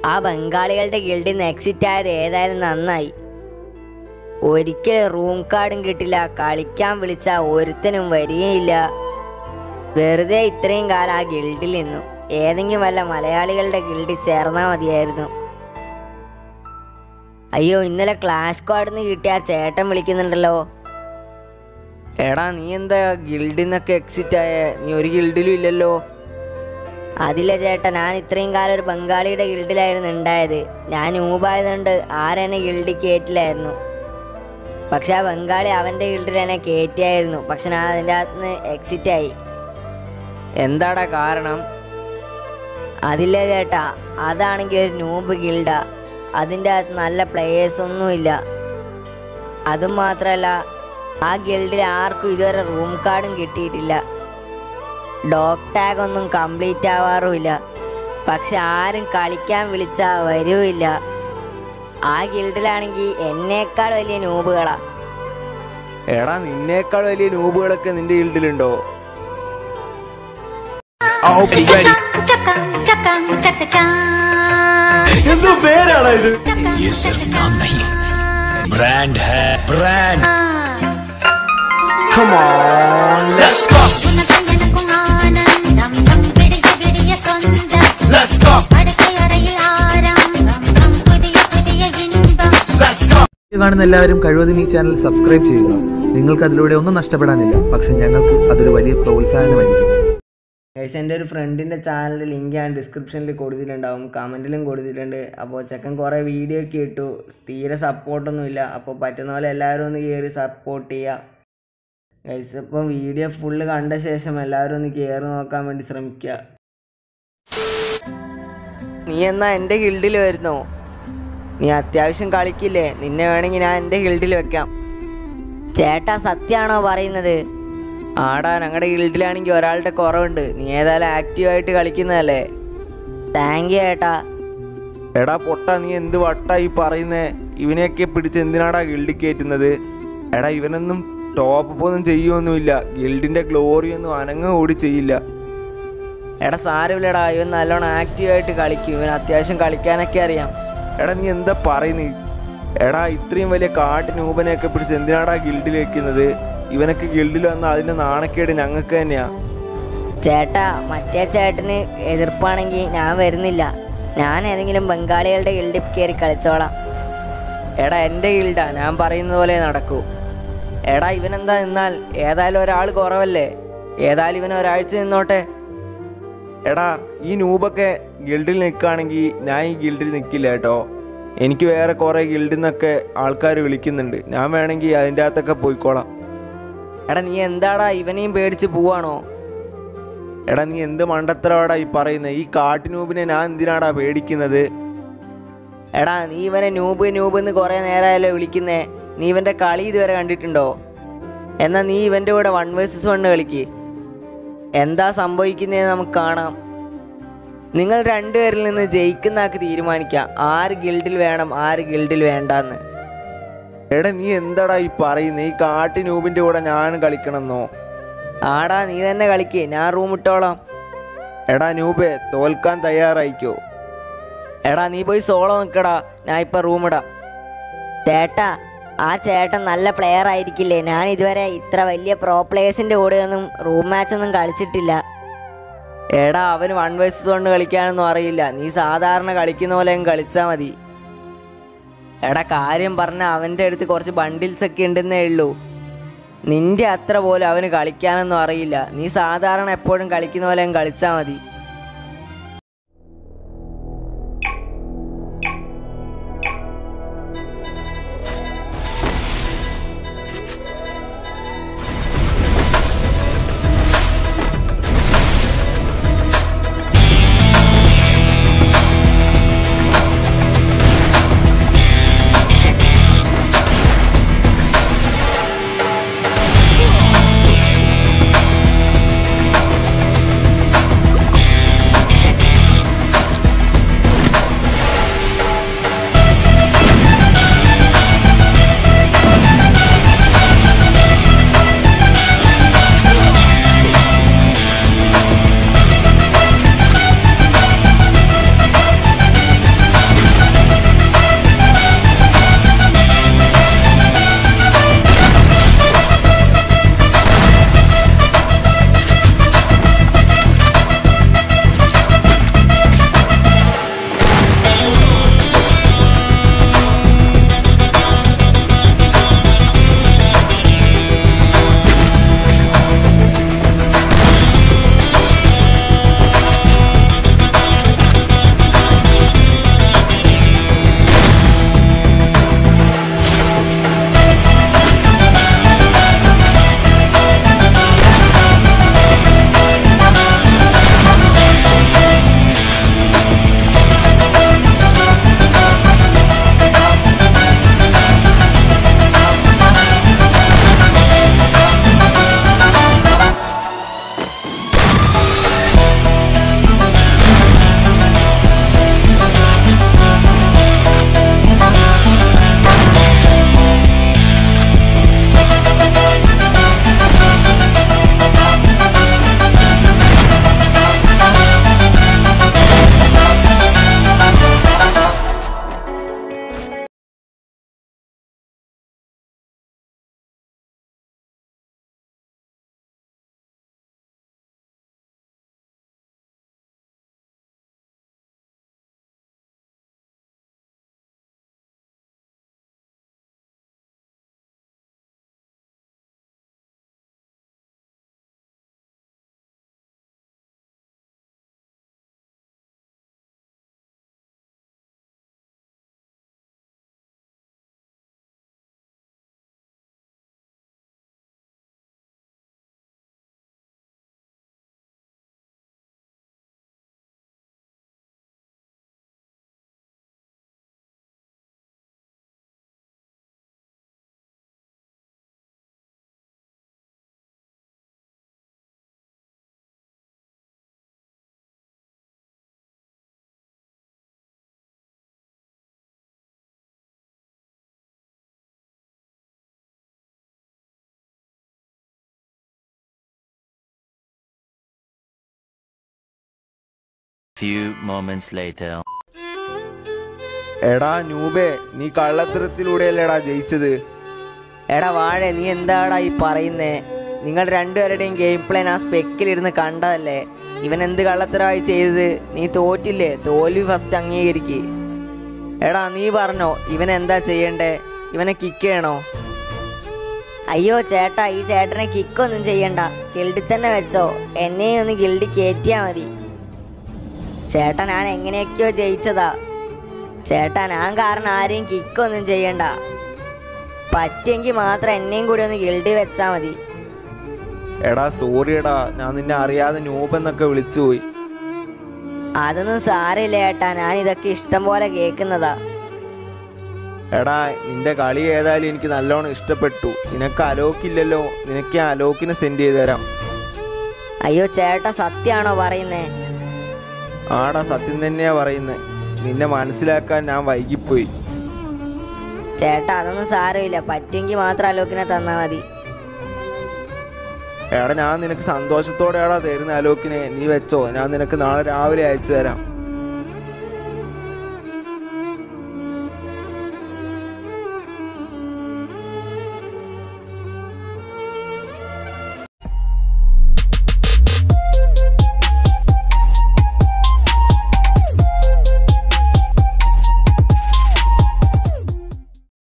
ആ ബംഗാളികളുടെ ഗിൽഡിൽ നിന്ന് എക്സിറ്റ് ആയത് ഏതായാലും നന്നായി ഒരിക്കലും റൂം കാർഡും കിട്ടില്ല കളിക്കാൻ വിളിച്ച ഒരുത്തനും വരികയില്ല വെറുതെ ഇത്രയും കാലം ആ ഗിൽഡിൽ നിന്നു ഏതെങ്കിലും വല്ല മലയാളികളുടെ ഗിൽഡിൽ ചേർന്നാൽ മതിയായിരുന്നു അയ്യോ ഇന്നലെ ക്ലാഷ് കാർഡിൽ നിന്ന് കിട്ടിയ ആ ചേട്ടൻ വിളിക്കുന്നുണ്ടല്ലോ എടാ നീ എന്താ ഗിൽഡിൽ നിന്നൊക്കെ എക്സിറ്റ് ആയ നീ ഒരു ഗിൽഡിലും ഇല്ലല്ലോ അതില്ല ചേട്ടാ ഞാൻ ഇത്രയും കാലം ഒരു ബംഗാളിയുടെ ഗിൽഡിലായിരുന്നു ഉണ്ടായത് ഞാൻ ഊബായതുകൊണ്ട് ആരെന്നെ ഗിൽഡിൽ കയറ്റില്ലായിരുന്നു പക്ഷെ ആ ബംഗാളി അവൻ്റെ ഗിൽഡിൽ എന്നെ കയറ്റിയായിരുന്നു പക്ഷെ ഞാൻ അതിൻ്റെ അകത്ത് നിന്ന് എക്സിറ്റ് ആയി എന്താടാ കാരണം അതില്ല ചേട്ടാ അതാണെങ്കിൽ ഒരു നൂബ് ഗിൽഡാ അതിൻ്റെ അകത്ത് നല്ല പ്ലേയേഴ്സ് ഒന്നുമില്ല അതും മാത്രമല്ല ആ ഗിൽഡിൽ ആർക്കും ഇതുവരെ റൂം കാർഡും കിട്ടിയിട്ടില്ല ഡോഗ് ടാഗ് ഒന്നും കംപ്ലീറ്റ് ആവാറുമില്ല പക്ഷെ ആരും കളിക്കാൻ വിളിച്ചാൽ വരുമില്ല ആ ഗിൽഡിലാണെങ്കിൽ എന്നേക്കാൾ വലിയ നൂബുകളാ എടാ നിന്നേക്കാൾ വലിയ നൂബുകളൊക്കെ നിന്റെ ഗിൽഡിലുണ്ടോ എന്തോ പേരാണ് ഇത് ये सिर्फ नाम नहीं ब्रांड है brand Come on, let's go, ഉനക്കും ആനന്ദം ദം പിടിയ പിടിയ സ്വന്തം let's go, അടുത്തയറയിൽ ആരംഭം ദം പുതിയ പുതിയ ഇൻപം let's go. വീഡിയോ കാണുന്ന എല്ലാവരും കഴിവതും ഈ ചാനൽ സബ്സ്ക്രൈബ് ചെയ്യുക നിങ്ങൾക്ക് അതിലൂടെ ഒന്നും നഷ്ടപ്പെടാനില്ല പക്ഷെ ഞങ്ങൾക്ക് അതൊരു വലിയ പ്രോത്സാഹനമായിരിക്കും ഗൈസ് എൻ്റെ ഒരു ഫ്രണ്ടിൻ്റെ ചാനലിൻ്റെ ലിങ്ക് ഞാൻ ഡിസ്ക്രിപ്ഷനിൽ കൊടുത്തിട്ടുണ്ടാവും കമൻറ്റിലും കൊടുത്തിട്ടുണ്ട് അപ്പോൾ ചെക്കൻ കുറേ വീഡിയോ ഒക്കെ ഇട്ടു തീരെ സപ്പോർട്ടൊന്നുമില്ല അപ്പോൾ പറ്റുന്ന പോലെ എല്ലാവരും ഒന്ന് കയറി സപ്പോർട്ട് ചെയ്യുക ഗൈസ് ഇപ്പം വീഡിയോ ഫുള്ള് കണ്ട ശേഷം എല്ലാവരും ഒന്ന് കയറി നോക്കാൻ വേണ്ടി ശ്രമിക്കുക നീ എന്നാ എൻ്റെ ഗിൽഡിൽ വരുന്നോ നീ അത്യാവശ്യം കളിക്കില്ലേ നിന്നെ വേണമെങ്കിൽ ഞാൻ എൻ്റെ ഗിൽഡിൽ വെക്കാം ചേട്ടാ സത്യമാണോ പറയുന്നത് ആടാ ഞങ്ങളുടെ ഗിൽഡിലാണെങ്കിൽ ഒരാളുടെ കുറവുണ്ട് നീ ഏതായാലും ആക്റ്റീവായിട്ട് കളിക്കുന്നതല്ലേ താങ്ക് യു ചേട്ടാ എടാ പൊട്ട നീ എന്ത് വട്ടാ ഈ പറയുന്നേ ഇവനെയൊക്കെ പിടിച്ച് എന്തിനാടാ ഗിൽഡിൽ കയറ്റുന്നത് എടാ ഇവനൊന്നും ടോപ്പ് ഒന്നും ചെയ്യുമൊന്നുമില്ല ഗിൽഡിന്റെ ഗ്ലോറി ഒന്നും അനങ്ങ കൂടി ചെയ്യില്ല എടാ സാരമില്ലടാ ഇവൻ നല്ലോണം ആക്റ്റീവായിട്ട് കളിക്കും ഇവൻ അത്യാവശ്യം കളിക്കാനൊക്കെ അറിയാം എടാ നീ എന്താ പറയുന്നത് എടാ ഇത്രയും വലിയ കാട്ട് നൂപനെയൊക്കെ പിടിച്ച് എന്തിനാടാ ഗിൽഡിൽ വെക്കുന്നത് ഇവനൊക്കെ ഗിൽഡിൽ വന്നാൽ അതിന്റെ നാണക്കേട് ഞങ്ങൾക്ക് തന്നെയാ ചേട്ടാ മറ്റേ ചേട്ടന് എതിർപ്പാണെങ്കിൽ ഞാൻ വരുന്നില്ല ഞാൻ ഏതെങ്കിലും ബംഗാളികളുടെ ഗിൽഡിൽ കയറി കളിച്ചോളാം എടാ എൻ്റെ ഗിൽഡാ ഞാൻ പറയുന്നത് പോലെ നടക്കൂ എടാ ഇവനെന്താ നിന്നാൽ ഏതായാലും ഒരാൾ കുറവല്ലേ ഏതായാലും ഇവൻ ഒരാഴ്ച നിന്നോട്ടെ എടാ ഈ നൂബൊക്കെ ഗിൽഡിൽ നിൽക്കുകയാണെങ്കിൽ ഞാൻ ഈ ഗിൽഡിൽ നിൽക്കില്ല കേട്ടോ എനിക്ക് വേറെ കുറേ ഗിൽഡിൽ നിന്നൊക്കെ ആൾക്കാർ വിളിക്കുന്നുണ്ട് ഞാൻ വേണമെങ്കിൽ അതിൻ്റെ അകത്തൊക്കെ പോയിക്കോളാം എടാ നീ എന്താടാ ഇവനെയും പേടിച്ച് പോവാണോ എടാ നീ എന്ത് മണ്ടത്തരവാടാ ഈ പറയുന്നത് ഈ കാട്ടിനൂബിനെ ഞാൻ എന്തിനാടാ പേടിക്കുന്നത് എടാ നീ ഇവനെ നൂബ് നൂബ് എന്ന് കുറേ നേരമായല്ലോ വിളിക്കുന്നേ നീ ഇവൻ്റെ കളി ഇതുവരെ കണ്ടിട്ടുണ്ടോ എന്നാൽ നീ ഇവൻ്റെ കൂടെ വൺ വേഴ്സസ് വൺ കളിക്ക് എന്താ സംഭവിക്കുന്നതെന്ന് നമുക്ക് കാണാം നിങ്ങൾ രണ്ടുപേരിൽ നിന്ന് ജയിക്കുന്നാക്ക് തീരുമാനിക്കാം ആര് ഗിൽഡിൽ വേണം ആര് ഗിൽഡിൽ വേണ്ടാന്ന് എടാ നീ എന്താടാ ഈ പറയുന്നത് ഈ കാട്ടി നൂബിൻ്റെ കൂടെ ഞാൻ കളിക്കണമെന്നോ ആടാ നീ തന്നെ കളിക്ക് ഞാൻ റൂം ഇട്ടോളാം എടാ നൂബേ തോൽക്കാൻ തയ്യാറായിക്കോ എടാ നീ പോയി സോളോ നിൽക്കടാ ഞാൻ ഇപ്പം റൂം ഇടാം ചേട്ടാ ആ ചേട്ടൻ നല്ല പ്ലെയർ ആയിരിക്കില്ലേ ഞാൻ ഇതുവരെ ഇത്ര വലിയ പ്രോ പ്ലേയേഴ്സിൻ്റെ കൂടെയൊന്നും റൂം മാച്ചൊന്നും കളിച്ചിട്ടില്ല എടാ അവന് വൺ വേഴ്സസ് കൊണ്ട് കളിക്കാനൊന്നും അറിയില്ല നീ സാധാരണ കളിക്കുന്ന പോലെ അങ്ങ് കളിച്ചാൽ മതി എടാ കാര്യം പറഞ്ഞ അവൻ്റെ അടുത്ത് കുറച്ച് ബണ്ടിൽസ് ഒക്കെ ഉണ്ടെന്നേ ഉള്ളൂ നിന്റെ അത്ര പോലും അവന് കളിക്കാനൊന്നും അറിയില്ല നീ സാധാരണ എപ്പോഴും കളിക്കുന്ന പോലെ അങ്ങ് കളിച്ചാൽ മതി Few moments later. എടാ നൂബേ നീ കള്ളത്തരത്തിലൂടെയല്ലേടാ ജയിച്ചത് എടാ വാഴ നീ എന്താടാ ഈ പറയുന്നേ നിങ്ങൾ രണ്ടുപേരുടെയും ഗെയിം പ്ലാൻ ആ സ്പെക്കിലിരുന്ന് കണ്ടതല്ലേ ഇവൻ എന്ത് കള്ളത്തരമായി ചെയ്തത് നീ തോറ്റില്ലേ തോൽവി ഫസ്റ്റ് അംഗീകരിക്ക് എടാ നീ പറഞ്ഞോ ഇവൻ എന്താ ചെയ്യണ്ടേ ഇവനെ കിക്ക് ചെയ്യണോ അയ്യോ ചേട്ടാ ഈ ചേട്ടനെ കിക്കൊന്നും ചെയ്യണ്ട ഗിൽഡിൽ തന്നെ വെച്ചോ എന്നെയും ഒന്ന് ഗിൽഡിൽ കയറ്റിയാ മതി ചേട്ടാ ഞാൻ എങ്ങനെയൊക്കെയോ ജയിച്ചതാ ചേട്ടാ ഞാൻ കാരണം ആരെയും കിക്കൊന്നും ചെയ്യണ്ട പറ്റുമെങ്കിൽ മാത്രം എന്നെയും കൂടി ഒന്ന് ഗിൽഡിൽ വെച്ചാൽ മതി എടാ സോറി എടാ ഞാൻ നിന്നെ അറിയാതെ നൂബ് എന്നൊക്കെ വിളിച്ചുപോയി അതൊന്നും സാരമില്ല ചേട്ടാ ഞാൻ ഇതൊക്കെ ഇഷ്ടം പോലെ കേൾക്കുന്നതാ എടാ നിന്റെ കളി ഏതായാലും എനിക്ക് നല്ലോണം ഇഷ്ടപ്പെട്ടു നിനക്ക് അലോക്കില്ലല്ലോ നിനക്ക് ഞാൻ അലോക്കിനെ സെൻഡ് ചെയ്ത് തരാം അയ്യോ ചേട്ടാ സത്യമാണോ പറയുന്നേ ആടാ സത്യം തന്നെയാ പറയുന്നത് നിന്നെ മനസ്സിലാക്കാൻ ഞാൻ വൈകിപ്പോയി ചേട്ടാ അതൊന്നും സാരമില്ല പറ്റുമെങ്കിൽ മാത്രം അലോക്കിനെ തന്നാൽ മതി എടാ ഞാൻ നിനക്ക് സന്തോഷത്തോടെയാടാ തരുന്ന അലോക്കിനെ നീ വെച്ചോ ഞാൻ നിനക്ക് നാളെ രാവിലെ അയച്ചു തരാം